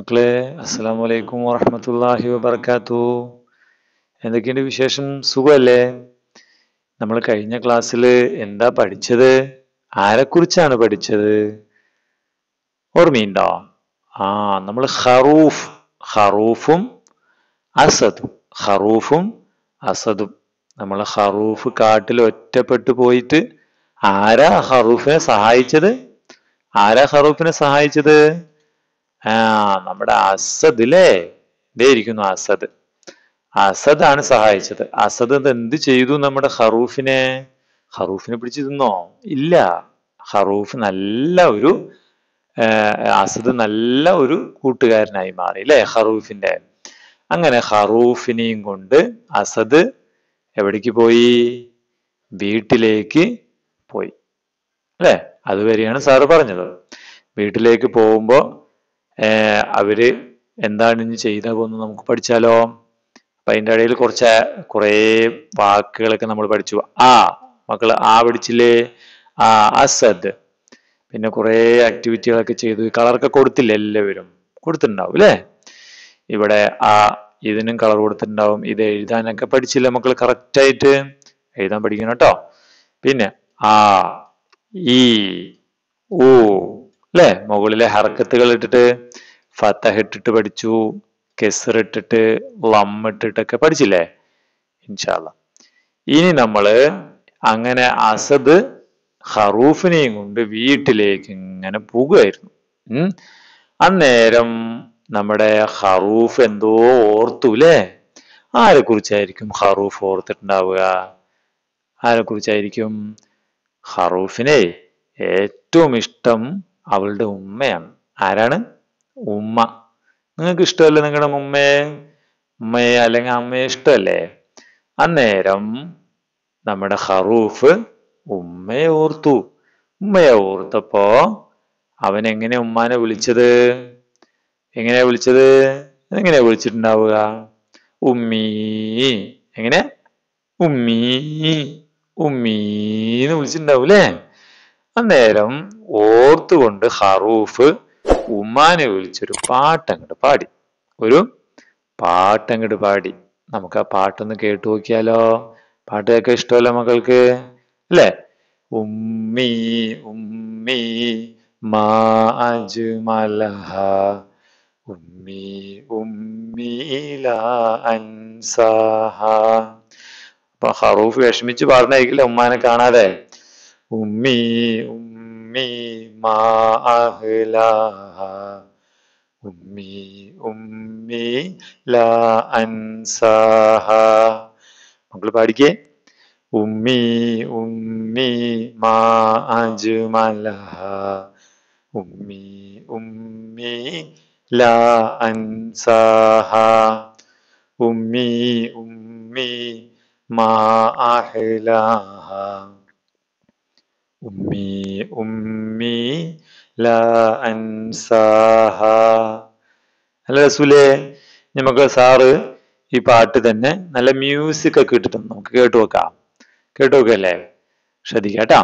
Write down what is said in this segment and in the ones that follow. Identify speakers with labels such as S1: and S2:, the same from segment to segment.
S1: മക്കളെ അസ്സലാമു അലൈക്കും വറഹ്മത്തുള്ളാഹി വബർക്കാത്തു എന്തൊക്കെയുണ്ട് വിശേഷം സുഖമല്ലേ നമ്മൾ കഴിഞ്ഞ ക്ലാസ്സിൽ എന്താ പഠിച്ചത് ആരെക്കുറിച്ചാണ് പഠിച്ചത് ഓർമ്മയുണ്ടോ ആ നമ്മൾ ഹറൂഫ് ഹറൂഫും അസദും ഹറൂഫും അസദും നമ്മൾ ഹറൂഫ് കാട്ടിൽ ഒറ്റപ്പെട്ടു പോയിട്ട് ആരാ ഹറൂഫിനെ സഹായിച്ചത് ആരാ ഹറൂഫിനെ സഹായിച്ചത് ആ നമ്മുടെ അസദ് അല്ലേ ഇതേ ഇരിക്കുന്നു അസദ് അസദ് ആണ് സഹായിച്ചത് അസദ് ഇത് എന്ത് ചെയ്തു നമ്മുടെ ഹറൂഫിനെ ഹറൂഫിനെ പിടിച്ചു തിന്നോ ഇല്ല ഹറൂഫ് നല്ല ഒരു ആ, അസദ് നല്ല ഒരു കൂട്ടുകാരനായി മാറി അല്ലേ ഹറൂഫിന്റെ അങ്ങനെ ഹറൂഫിനെയും കൊണ്ട് അസദ് എവിടേക്ക് പോയി വീട്ടിലേക്ക് പോയി അല്ലേ അതുവരെയാണ് സാറ് പറഞ്ഞത് വീട്ടിലേക്ക് പോകുമ്പോൾ അവര് എന്താണ് ഇനി ചെയ്താ പോകുന്നത് നമുക്ക് പഠിച്ചാലോ അപ്പൊ അതിന്റെ ഇടയിൽ കുറച്ച് കുറേ വാക്കുകളൊക്കെ നമ്മൾ പഠിച്ചു ആ മക്കള് ആ പഠിച്ചില്ലേ ആ അസദ് പിന്നെ കുറേ ആക്ടിവിറ്റികളൊക്കെ ചെയ്തു കളറൊക്കെ കൊടുത്തില്ലേ എല്ലാവരും കൊടുത്തിട്ടുണ്ടാവും അല്ലേ ഇവിടെ ആ ഇതിനും കളർ കൊടുത്തിട്ടുണ്ടാവും ഇത് എഴുതാനൊക്കെ പഠിച്ചില്ല മക്കൾ കറക്റ്റ് ആയിട്ട് എഴുതാൻ പഠിക്കണം കേട്ടോ പിന്നെ ആ ഈ ഊ അല്ലേ മുകളിലെ ഹർക്കത്തുകൾ ഇട്ടിട്ട് ഫത്തഹ് ഇട്ടിട്ട് പഠിച്ചു കെസർ ഇട്ടിട്ട് ലം ഇട്ടിട്ടൊക്കെ പഠിച്ചില്ലേ ഇൻഷാല്ല ഇനി നമ്മള് അങ്ങനെ അസദ് ഹറൂഫിനെയും കൊണ്ട് വീട്ടിലേക്ക് ഇങ്ങനെ പോകുമായിരുന്നു ഉം അന്നേരം നമ്മുടെ ഹറൂഫ് എന്തോ ഓർത്തു അല്ലേ ആരെ കുറിച്ചായിരിക്കും ഹറൂഫ് ഓർത്തിട്ടുണ്ടാവുക ആരെ കുറിച്ചായിരിക്കും ഹറൂഫിനെ ഏറ്റവും ഇഷ്ടം അവളുടെ ഉമ്മയാണ് ആരാണ് ഉമ്മ നിങ്ങൾക്ക് ഇഷ്ടമല്ലേ നിങ്ങളുടെ ഉമ്മയെ ഉമ്മയെ അല്ലെങ്കിൽ അമ്മയെ ഇഷ്ടമല്ലേ അന്നേരം നമ്മുടെ ഹറൂഫ് ഉമ്മയെ ഓർത്തു ഉമ്മയെ ഓർത്തപ്പോ അവൻ എങ്ങനെ ഉമ്മാനെ വിളിച്ചത് എങ്ങനെയാ വിളിച്ചത് എങ്ങനെയാ വിളിച്ചിട്ടുണ്ടാവുക ഉമ്മീ എങ്ങനെ ഉമ്മീ ഉമ്മീന്ന് വിളിച്ചിട്ടുണ്ടാവും അല്ലേ അന്നേരം ഓർത്തുകൊണ്ട് ഹറൂഫ് ഉമ്മാനെ വിളിച്ചൊരു പാട്ടങ്ങോട്ട് പാടി ഒരു പാട്ടങ്ങോട്ട് പാടി നമുക്ക് ആ പാട്ടൊന്ന് കേട്ടു നോക്കിയാലോ പാട്ട് കേൾക്കാൻ ഇഷ്ടമല്ല മക്കൾക്ക് അല്ലേ ഉമ്മി ഉമ്മി മാ അജ്മലഹ ഉമ്മി ഉമ്മി ലാ അൻസാഹ അപ്പൊ ഹറൂഫ് വിഷമിച്ച് പാടണായിരിക്കില്ല ഉമ്മാനെ കാണാതെ ഉമ്മി ഉമ്മി മാ അഹ്ലാഹ ഉമ്മി ഉമ്മി ലാ അൻസാഹ മക്കള് പാടിക്കേ ഉമ്മി ഉമ്മി മാ അജ്മലഹ ഉമ്മി ഉമ്മി ലാ അൻസാഹ ഉമ്മി ഉമ്മി മാ അഹ്ലാഹ ഉമ്മി ഉമ്മി ലാ അൻസാഹ അല്ല റസൂലേ നമുക്ക് സാറ് ഈ പാട്ട് തന്നെ നല്ല മ്യൂസിക് ഒക്കെ ഇട്ടിട്ട് നമുക്ക് കേട്ടു നോക്കാം കേട്ടു നോക്കല്ലേ ശ്രദ്ധിക്കാം കേട്ടാ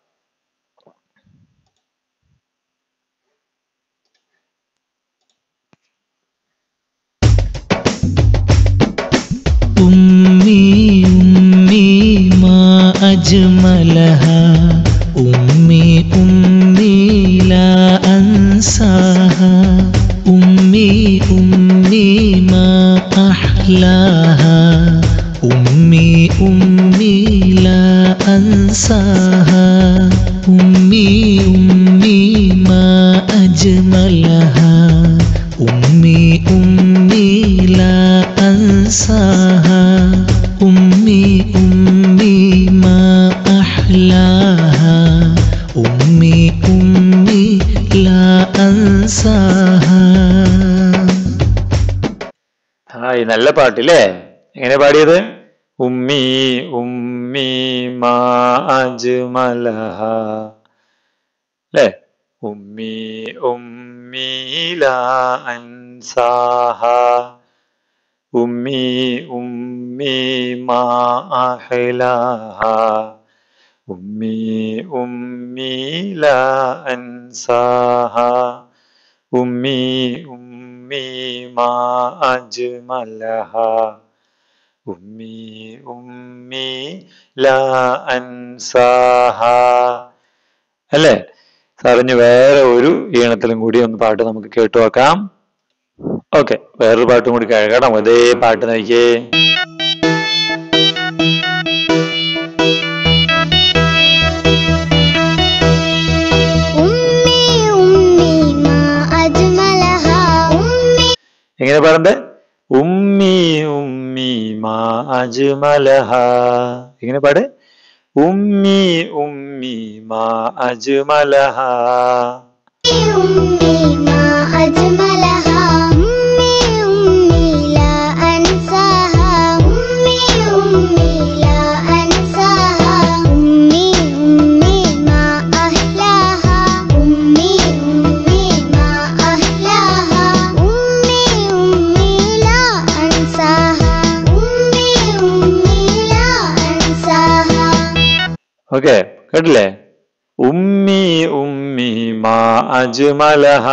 S2: أمي أمي ما أجملها أمي أمي لا أنساها أمي أمي ما أحلاها أمي أمي لا أنساها أمي أمي ما أجملها أمي أمي لا أنساها أمي أمي ما أحلاها أمي أمي لا أنساها
S1: ഹായ് നല്ല പാട്ടില്ലേ എങ്ങനെ പാടിയത് ഉമ്മി ഉമ്മി മാ അജ്മലഹ അല്ലേ ഉമ്മി ഉമ്മി ലാ അൻസാഹ ഉമ്മി ഉമ്മി മാ അഹ്ലാഹ ഉമ്മി ഉമ്മി ലാ അൻസാഹ ഉമ്മി ഉമ്മി ഉമ്മി മാ അജ്മലഹ ഉമ്മി ഉമ്മി ലാ അൻസാഹ അല്ലേ സാറിഞ്ഞ് വേറെ ഒരു ഈണത്തിലും കൂടി ഒന്ന് പാട്ട് നമുക്ക് കേട്ടു നോക്കാം ഓക്കെ വേറൊരു പാട്ടും കൂടി കേൾക്കണം അതേ പാട്ട് നോക്കിയേ
S3: أمي أمي ما أجملها أمي
S1: എങ്ങനെ പറയണ്ടേ ഉമ്മി ഉമ്മി മാ അജ്മലഹ എങ്ങനെ പാട് ഉമ്മി ഉമ്മി മാ അജ്മലഹ
S3: أمي ما أجملها أمي أمي لا أنساها أمي أمي لا أنساها أمي أمي ما أحلاها أمي أمي ما أحلاها أمي أمي لا أنساها أمي أمي لا أنساها
S1: ഓക്കെ കേട്ടില്ലേ ഉമ്മി ഉമ്മി മാ അജ്മലഹ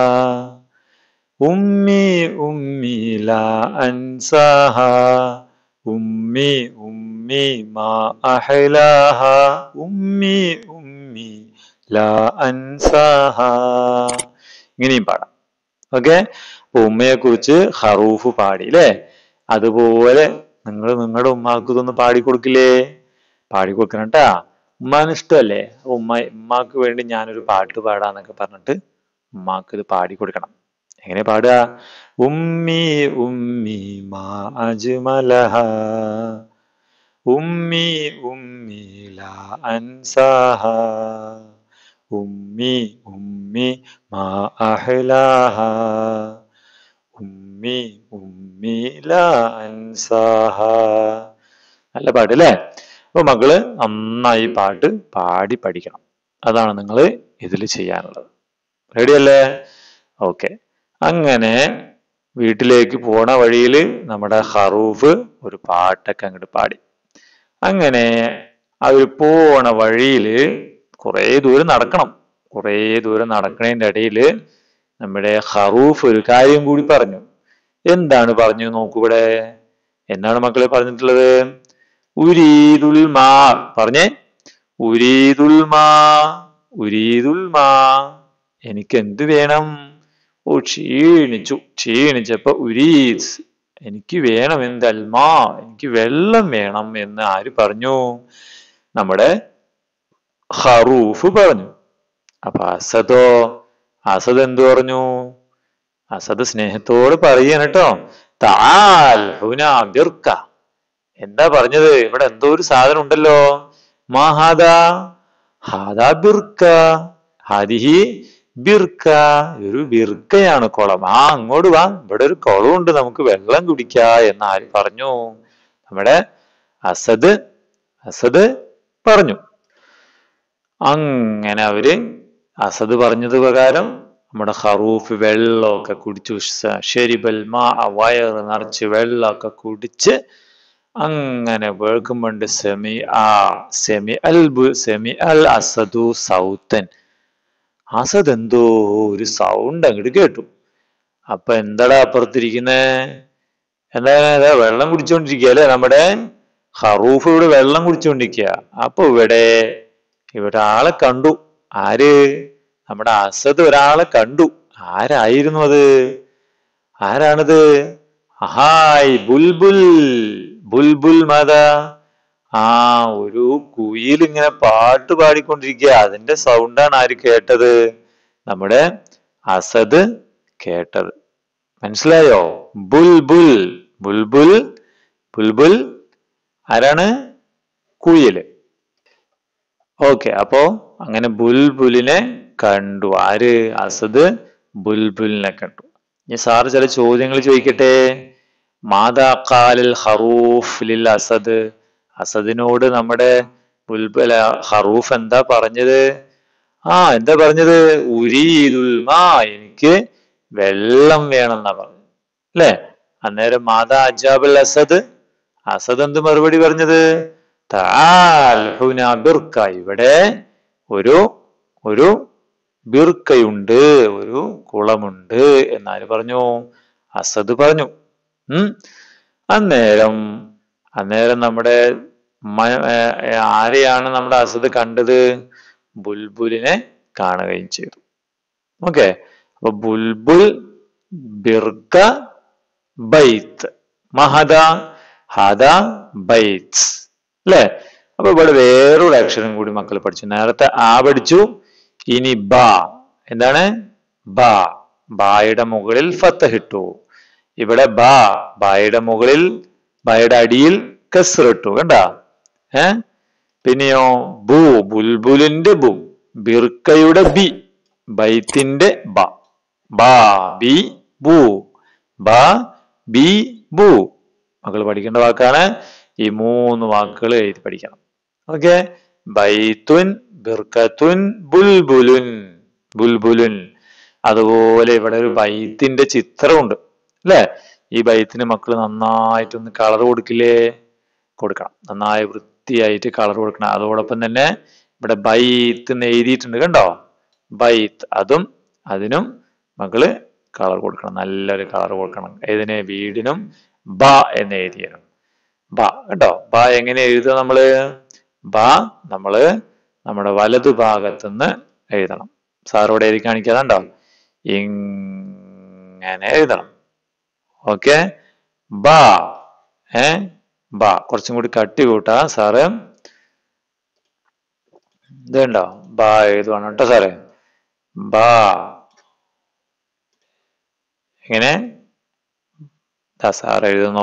S1: ഉമ്മി ഉമ്മി ലാ അൻസാഹ ഉമ്മി ഉമ്മി മാ അഹ്ലാഹ ഉമ്മി ഉമ്മി ലാ അൻസാഹ ഇങ്ങനെയും പാടാം ഓക്കെ അപ്പൊ ഉമ്മയെ കുറിച്ച് ഹറൂഫ് പാടി അല്ലേ അതുപോലെ നിങ്ങൾ നിങ്ങളുടെ ഉമ്മാക്ക് ഇതൊന്ന് പാടി കൊടുക്കില്ലേ പാടി കൊടുക്കണം കേട്ടാ ഉമ്മാന് ഇഷ്ടമല്ലേ അപ്പൊ ഉമ്മ ഉമ്മാക്ക് വേണ്ടി ഞാനൊരു പാട്ട് പാടാന്നൊക്കെ പറഞ്ഞിട്ട് ഉമ്മാക്ക് ഇത് പാടി കൊടുക്കണം എങ്ങനെ പാടുക ഉമ്മി ഉമ്മി മാ അജ്മലഹ ഉമ്മി ഉമ്മി ലാ അൻസാഹ ഉമ്മി ഉമ്മി മാ അഹ്ലാഹ ഉമ്മി ഉമ്മി ലാ അൻസാഹ നല്ല പാട്ട് അല്ലേ അപ്പൊ മക്കള് നന്നായി പാട്ട് പാടി പഠിക്കണം അതാണ് നിങ്ങൾ ഇതിൽ ചെയ്യാനുള്ളത് റെഡി അല്ലേ ഓക്കെ അങ്ങനെ വീട്ടിലേക്ക് പോണ വഴിയിൽ നമ്മുടെ ഹറൂഫ് ഒരു പാട്ടൊക്കെ അങ്ങോട്ട് പാടി അങ്ങനെ അവർ പോണ വഴിയിൽ കുറേ ദൂരം നടക്കണം കുറേ ദൂരം നടക്കണതിൻ്റെ ഇടയിൽ നമ്മുടെ ഹറൂഫ് ഒരു കാര്യം കൂടി പറഞ്ഞു എന്താണ് പറഞ്ഞു നോക്കൂ ഇവിടെ എന്താണ് മക്കളെ പറഞ്ഞിട്ടുള്ളത് ഉരീദുൽ മാ പറഞ്ഞേ ഉരീദുൽ മാ ഉരീദുൽ മാ എനിക്ക് എന്ത് വേണം ഓ ക്ഷീണിച്ചു ക്ഷീണിച്ചപ്പോ ഉരീദ് എനിക്ക് വേണം എന്ത് അൽമാ എനിക്ക് വെള്ളം വേണം എന്ന് ആര് പറഞ്ഞു നമ്മുടെ ഹറൂഫ് പറഞ്ഞു അപ്പൊ അസദോ അസദ് എന്തു പറഞ്ഞു അസദ് സ്നേഹത്തോട് പറയാണ് കേട്ടോ താൽ ഹുന ബിർക്ക എന്താ പറഞ്ഞത് ഇവിടെ എന്തോ ഒരു സാധനം ഉണ്ടല്ലോ മാഹാദ ഹാദാ ബിർക്ക ഹാദിഹി ബിർക്ക ഒരു ബിർക്കയാണ് കുളം ആ അങ്ങോട്ട് വാ ഇവിടെ ഒരു കുളമുണ്ട് നമുക്ക് വെള്ളം കുടിക്കാ എന്ന് ആര് പറഞ്ഞു നമ്മുടെ അസദ് അസദ് പറഞ്ഞു അങ്ങനെ അവര് അസദ് പറഞ്ഞത് പ്രകാരം നമ്മുടെ ഹറൂഫ് വെള്ളമൊക്കെ കുടിച്ചു സ- ഷെരിബൽ മാ വയറ് നിറച്ച് വെള്ളമൊക്കെ കുടിച്ച് അങ്ങനെ വേൾക്കുമ്പോണ്ട് സെമി ആ സെമി അൽ ബു- സെമി അൽ അസദു സൗത്തൻ അസദ് എന്തോ ഒരു സൗണ്ട് അങ്ങോട്ട് കേട്ടു അപ്പൊ എന്താടാ അപ്പുറത്തിരിക്കുന്നേ എന്താണ് ഇതാ വെള്ളം കുടിച്ചോണ്ടിരിക്കുക അല്ലെ നമ്മുടെ ഹറൂഫ് ഇവിടെ വെള്ളം കുടിച്ചോണ്ടിരിക്കുക അപ്പൊ ഇവിടെ ഇവിടെ ആളെ കണ്ടു ആര് നമ്മുടെ അസദ് ഒരാളെ കണ്ടു ആരായിരുന്നു അത് ആരാണത് ഹായ് ബുൽബുൽ ബുൽബുൽ മത ആ ഒരു കുയിൽ ഇങ്ങനെ പാട്ട് പാടിക്കൊണ്ടിരിക്കുക അതിന്റെ സൗണ്ടാണ് ആര് കേട്ടത് നമ്മുടെ അസദ് കേട്ടത് മനസ്സിലായോ ബുൽബുൽ ബുൽബുൽ ബുൽബുൽ ആരാണ് കുയില് ഓക്കെ അപ്പോ അങ്ങനെ ബുൽബുലിനെ കണ്ടു ആര് അസദ് ബുൽബുലിനെ കണ്ടു ഇനി സാറ് ചില ചോദ്യങ്ങൾ ചോദിക്കട്ടെ മാതാ കാലൽ ഹറൂഫ് ലിൽ അസദ് അസദിനോട് നമ്മുടെ ബുൽബുൽ ഹറൂഫ് എന്താ പറഞ്ഞത് ആ എന്താ പറഞ്ഞത് ഉരീദുൽ മാ എനിക്ക് വെള്ളം വേണം എന്നാ പറഞ്ഞത് അല്ലേ അന്നേരം മാതാ അജാബുൽ അസദ് അസദ് എന്ത് മറുപടി പറഞ്ഞത് താൽ ഹുന ബിർക്ക ഇവിടെ ഒരു ഒരു ബിർക്കയുണ്ട് ഒരു കുളമുണ്ട് എന്നാര് പറഞ്ഞു അസദ് പറഞ്ഞു ഉം അന്നേരം അന്നേരം നമ്മുടെ മ- ഏ, ഏ, ആരെയാണ് നമ്മുടെ അസദ് കണ്ടത് ബുൽബുലിനെ കാണുകയും ചെയ്തു ഓക്കെ അപ്പൊ ബുൽബുൽ ബിർക്ക ബൈത്ത് മഹദ ഹദ ബൈത്ത് അല്ലേ അപ്പൊ ഇവിടെ വേറൊരു അക്ഷരം കൂടി മക്കൾ പഠിച്ചു നേരത്തെ ആ പഠിച്ചു ഇനി ബ എന്താണ് ബ ബായുടെ മുകളിൽ ഫത്തഹിട്ടു ഇവിടെ ബ ബായുടെ മുകളിൽ ബായുടെ അടിയിൽ കസ്റിട്ടു കണ്ട ഏ പിന്നെയോ ബു ബുൽബുലിന്റെ ബു ബിർക്കയുടെ ബി ബൈത്തിന്റെ ബ ബാ ബി ബു ബ ബി ബു മക്കൾ പഠിക്കേണ്ട വാക്കാണ് ഈ മൂന്ന് വാക്കുകൾ എഴുതി പഠിക്കണം ഓക്കെ ബൈത്തുൻ ബിർക്കത്തുൻ ബുൽബുലുൻ ബുൽബുലുൻ അതുപോലെ ഇവിടെ ഒരു ബൈത്തിന്റെ ചിത്രമുണ്ട് അല്ലേ ഈ ബൈത്തിന് മക്കൾ നന്നായിട്ടൊന്ന് കളർ കൊടുക്കില്ലേ കൊടുക്കണം നന്നായി വൃത്തിയായിട്ട് കളർ കൊടുക്കണം അതോടൊപ്പം തന്നെ ഇവിടെ ബൈത്ത് എന്ന് എഴുതിയിട്ടുണ്ട് കണ്ടോ ബൈത്ത് അതും അതിനും മക്കള് കളർ കൊടുക്കണം നല്ലൊരു കളർ കൊടുക്കണം ഏതിന് വീടിനും ബ എന്ന് എഴുതിയനും ബ കേട്ടോ ബ എങ്ങനെ എഴുതുക നമ്മള് ബ നമ്മള് നമ്മുടെ വലതു ഭാഗത്തുനിന്ന് എഴുതണം സാറോടെ എഴുതി കാണിക്കാതുണ്ടോ ഇങ്ങനെ എഴുതണം ഓക്കെ ബ ഏ ബ കുറച്ചും കൂടി കട്ടി കൂട്ടാ സാറ് ഇതുണ്ടോ ബ എഴുതുവാണ് കേട്ടോ സാറേ ബ എങ്ങനെ ദാ സാർ എഴുതുന്ന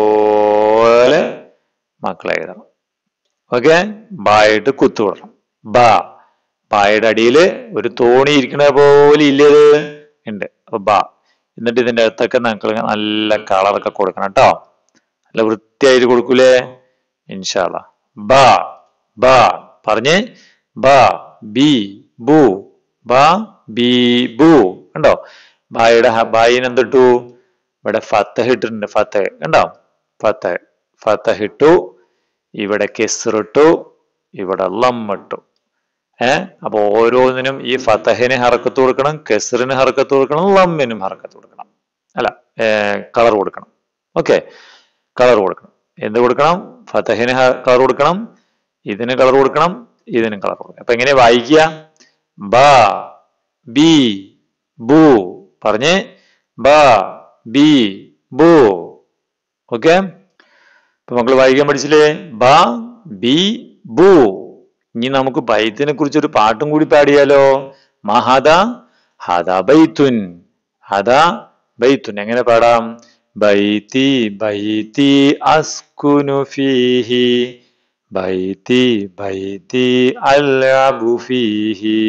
S1: പോലെ മക്കൾ എഴുതണം ഓക്കെ ബായിട്ട് കുത്തുവിടണം ബ ബായുടെ അടിയിൽ ഒരു തോണി ഇരിക്കണ പോലെ ഇല്ലത് ഉണ്ട് അപ്പൊ ബ എന്നിട്ട് ഇതിന്റെ അകത്തൊക്കെ നമുക്ക് നല്ല കളറൊക്കെ കൊടുക്കണം കേട്ടോ നല്ല വൃത്തിയായിട്ട് കൊടുക്കൂലേ ഇൻഷാല്ല ബ ബ പറഞ്ഞേ ബ ബി ബു ബ ബി ബു കണ്ടോ ബായുടെ ഹ- ബായിന് എന്തിട്ടു ഇവിടെ ഫത്തഹ് ഇട്ടിട്ടുണ്ട് ഫത്തഹ് കണ്ടോ ഫത്തഹ് ഫത്തഹ് ഇട്ടു ഇവിടെ കെസ്റിട്ടു ഇവിടെ ലമ്മിട്ടു ഏ അപ്പൊ ഓരോന്നിനും ഈ ഫത്തഹിന് ഹറക്കത്ത് കൊടുക്കണം കെസറിന് ഹറക്കത്ത് കൊടുക്കണം ലമ്മിനും ഹറക്കത്ത് കൊടുക്കണം അല്ല കളർ കൊടുക്കണം ഓക്കെ കളർ കൊടുക്കണം എന്ത് കൊടുക്കണം ഫത്തഹിന് കളർ കൊടുക്കണം ഇതിന് കളർ കൊടുക്കണം ഇതിനും കളർ കൊടുക്കണം അപ്പൊ എങ്ങനെ വായിക്കുക ബ ബി ബു പറഞ്ഞേ ബ ബി ബു ഓക്കെ അപ്പൊ മക്കൾ വായിക്കാൻ പഠിച്ചില്ലേ ബ ബി ബു ഇനി നമുക്ക് ബൈത്തിനെ കുറിച്ച് ഒരു പാട്ടും കൂടി പാടിയാലോ മഹദ ഹദ ബൈത്തുൻ ഹദ ബൈത്തുൻ എങ്ങനെ പാടാം ബൈത്തി ബൈത്തി അസ്കുനു ഫീഹി ബൈത്തി ബൈത്തി അൽഅബു ഫീഹി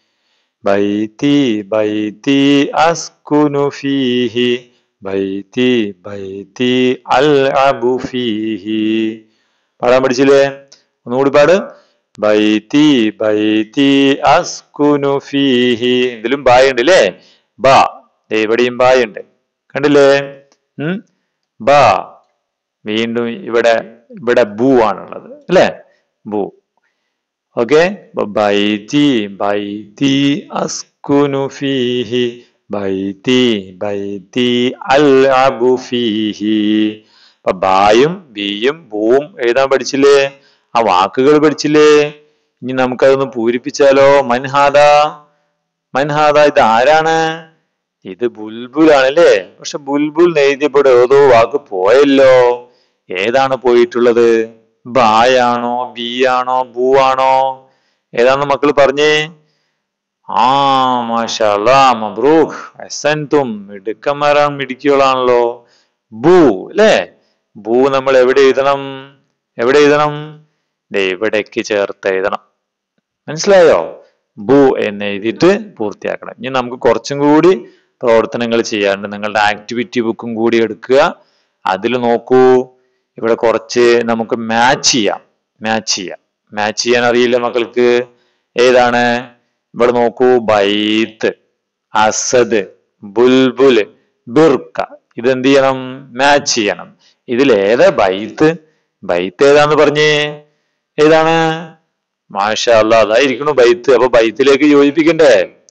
S1: ബൈത്തി ബൈത്തി അസ്കുനു ഫീഹി ബൈത്തി ബൈത്തി അൽഅബു ഫീഹി പാടാൻ പഠിച്ചില്ലേ ഒന്നുകൂടി പാട് ബൈത്തി ബൈത്തി അസ്കുനു ഫീഹി ഇതിലും ബായ് ഉണ്ട് അല്ലേ ബാ ദേ ഇവിടെയും ബായ് ഉണ്ട് കണ്ടില്ലേ ഉം ബാ വീണ്ടും ഇവിടെ ഇവിടെ ബു ആണുള്ളത് അല്ലേ ബു ഓക്കെ ബൈത്തി ബൈത്തി അസ്കുനു ഫീഹി ബൈത്തി ബൈത്തി അൽഅബു ഫീഹി അപ്പൊ ബായും ബിയും ബൂവും എഴുതാൻ പഠിച്ചില്ലേ ആ വാക്കുകൾ പഠിച്ചില്ലേ ഇനി നമുക്കതൊന്ന് പൂരിപ്പിച്ചാലോ മൻഹാദ മൻഹാദ ഇത് ആരാണ് ഇത് ബുൽബുൽ ആണല്ലേ പക്ഷെ ബുൽബുൽ എഴുതിയപ്പോൾ ഏതോ വാക്ക് പോയല്ലോ ഏതാണ് പോയിട്ടുള്ളത് ബായാണോ ബി ആണോ ബൂ ആണോ ഏതാന്ന് മക്കൾ പറഞ്ഞേ ആ മാഷാ മബ്രൂഖ് അസൻതും മിടുക്കന്മാരാണ് മിടുക്കികളാണല്ലോ ബൂ അല്ലേ ബൂ നമ്മൾ എവിടെ എഴുതണം എവിടെ എഴുതണം ദേ ഇവിടേക്ക് ചേർത്ത് എഴുതണം മനസ്സിലായോ ബു എന്ന് എഴുതിയിട്ട് പൂർത്തിയാക്കണം ഇനി നമുക്ക് കുറച്ചും കൂടി പ്രവർത്തനങ്ങൾ ചെയ്യാറുണ്ട് നിങ്ങളുടെ ആക്ടിവിറ്റി ബുക്കും കൂടി എടുക്കുക അതിൽ നോക്കൂ ഇവിടെ കുറച്ച് നമുക്ക് മാച്ച് ചെയ്യാം മാച്ച് ചെയ്യാം മാച്ച് ചെയ്യാൻ അറിയില്ല മക്കൾക്ക് ഏതാണ് ഇവിടെ നോക്കൂ ബൈത്ത് അസദ് ബുൽബുൽ ബിർക്ക ഇതെന്ത് ചെയ്യണം മാച്ച് ചെയ്യണം ഇതിൽ ഏതാ ബൈത്ത് ബൈത്ത് ഏതാന്ന് പറഞ്ഞേ ഏതാണ് മാഷ അല്ല അതായിരിക്കണു ബൈത്ത് അപ്പൊ ബൈത്തിലേക്ക് യോജിപ്പിക്കണ്ടേ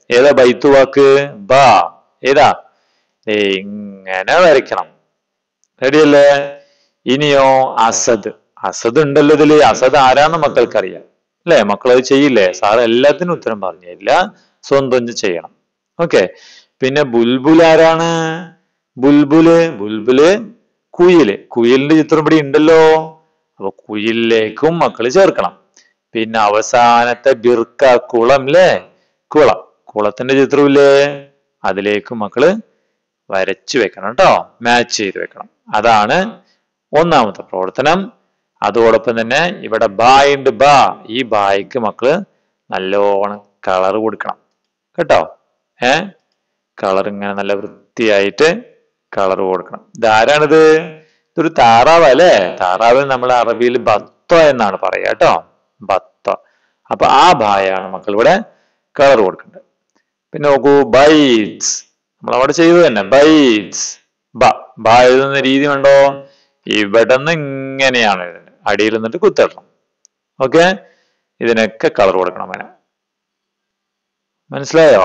S1: ഏതാ ബൈത്തു വാക്ക് ബാ ഏതാ ദേ ഇങ്ങനെ വരയ്ക്കണം റെഡിയല്ലേ ഇനിയോ അസദ് അസദ് ഉണ്ടല്ലോ ഇതില് അസദ് ആരാന്ന് മക്കൾക്കറിയാം അല്ലേ മക്കൾ അത് ചെയ്യില്ലേ സാറ് എല്ലാത്തിനും ഉത്തരം പറഞ്ഞു തരില്ല സ്വന്തം ചെയ്യണം ഓക്കെ പിന്നെ ബുൽബുൽ ആരാണ് ബുൽബുല് ബുൽബുല് കുയില് കുയിലിന്റെ ചിത്രം ഇവിടെ ഉണ്ടല്ലോ അപ്പൊ കുയിലിലേക്കും മക്കള് ചേർക്കണം പിന്നെ അവസാനത്തെ ബിർക്ക കുളം അല്ലേ കുളം കുളത്തിന്റെ ചിത്രമില്ലേ അതിലേക്ക് മക്കള് വരച്ചു വെക്കണം കേട്ടോ മാച്ച് ചെയ്ത് വെക്കണം അതാണ് ഒന്നാമത്തെ പ്രവർത്തനം അതോടൊപ്പം തന്നെ ഇവിടെ ബാ ഉണ്ട് ബാ ഈ ബായ്ക്ക് മക്കള് നല്ലോണം കളർ കൊടുക്കണം കേട്ടോ ഏ കളർ ഇങ്ങനെ നല്ല വൃത്തിയായിട്ട് കളർ കൊടുക്കണം ഇതാരാണിത് ഇതൊരു താറാവ് അല്ലേ താറാവ് നമ്മൾ അറബിയിൽ ബത്ത എന്നാണ് പറയുക കേട്ടോ ബത്ത അപ്പൊ ആ ബായാണ് മക്കൾ ഇവിടെ കളർ കൊടുക്കേണ്ടത് പിന്നെ നോക്കൂ ബൈറ്റ്സ് നമ്മൾ അവിടെ ചെയ്തു തന്നെ ബൈറ്റ്സ് ബ ബ എഴുതുന്ന രീതി ഉണ്ടോ ഇവിടെ നിന്ന് ഇങ്ങനെയാണ് എഴുതുന്നത് അടിയിൽ നിന്നിട്ട് കുത്തിടണം ഓക്കെ ഇതിനൊക്കെ കളർ കൊടുക്കണം അവനെ മനസ്സിലായോ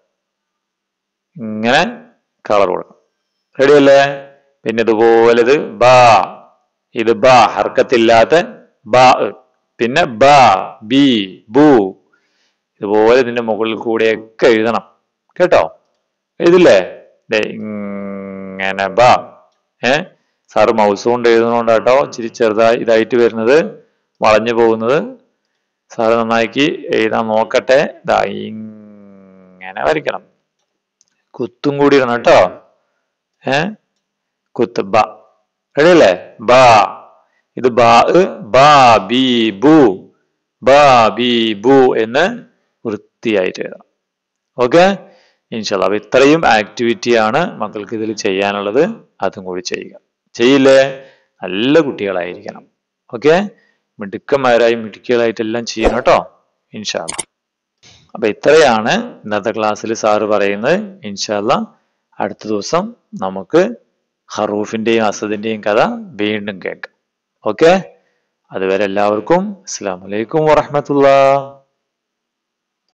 S1: ഇങ്ങനെ കളർ കൊടുക്കണം റെഡി അല്ലേ പിന്നെ ഇതുപോലെ ഇത് ബാ ഇത് ബാ ഹർക്കത്തില്ലാത്ത ബാ പിന്നെ ബാ ബി ബു ഇതുപോലെ ഇതിന്റെ മുകളിൽ കൂടെയൊക്കെ എഴുതണം കേട്ടോ എഴുതില്ലേ ദേ ഇങ്ങനെ ബാ ഏ സാറ് മൗസ് കൊണ്ട് എഴുതുന്നോണ്ട് കേട്ടോ ഇച്ചിരി ചെറുതായി ഇതായിട്ട് വരുന്നത് വളഞ്ഞു പോകുന്നത് സാറ് നന്നാക്കി എഴുതാൻ നോക്കട്ടെ ഇതാ ഇങ്ങനെ വരയ്ക്കണം കുത്തും കൂടി ഇടണം കേട്ടോ ഏ കുത്ത് ബ റെഡി അല്ലേ ബാ ഇത് ബാ ബാ ബി ബു ബാ ബി ബു എന്ന് വൃത്തിയായിട്ട് എഴുതാം ഓക്കെ ഇൻഷാല്ല അപ്പൊ ഇത്രയും ആക്ടിവിറ്റി ആണ് മക്കൾക്ക് ഇതിൽ ചെയ്യാനുള്ളത് അതും കൂടി ചെയ്യുക ചെയ്യില്ലേ നല്ല കുട്ടികളായിരിക്കണം ഓക്കെ മിടുക്കന്മാരായി മിടുക്കികളായിട്ടെല്ലാം ചെയ്യണം കേട്ടോ ഇൻഷാല്ല അപ്പൊ ഇത്രയാണ് ഇന്നത്തെ ക്ലാസ്സിൽ സാറ് പറയുന്നത് ഇൻഷാല്ല അടുത്ത ദിവസം നമുക്ക് ഹറൂഫിന്റെയും അസദിന്റെയും കഥ വീണ്ടും കേൾക്കാം ഓക്കെ അതുവരെ എല്ലാവർക്കും അസ്സാം വലൈക്കും വറഹമത്തുള്ള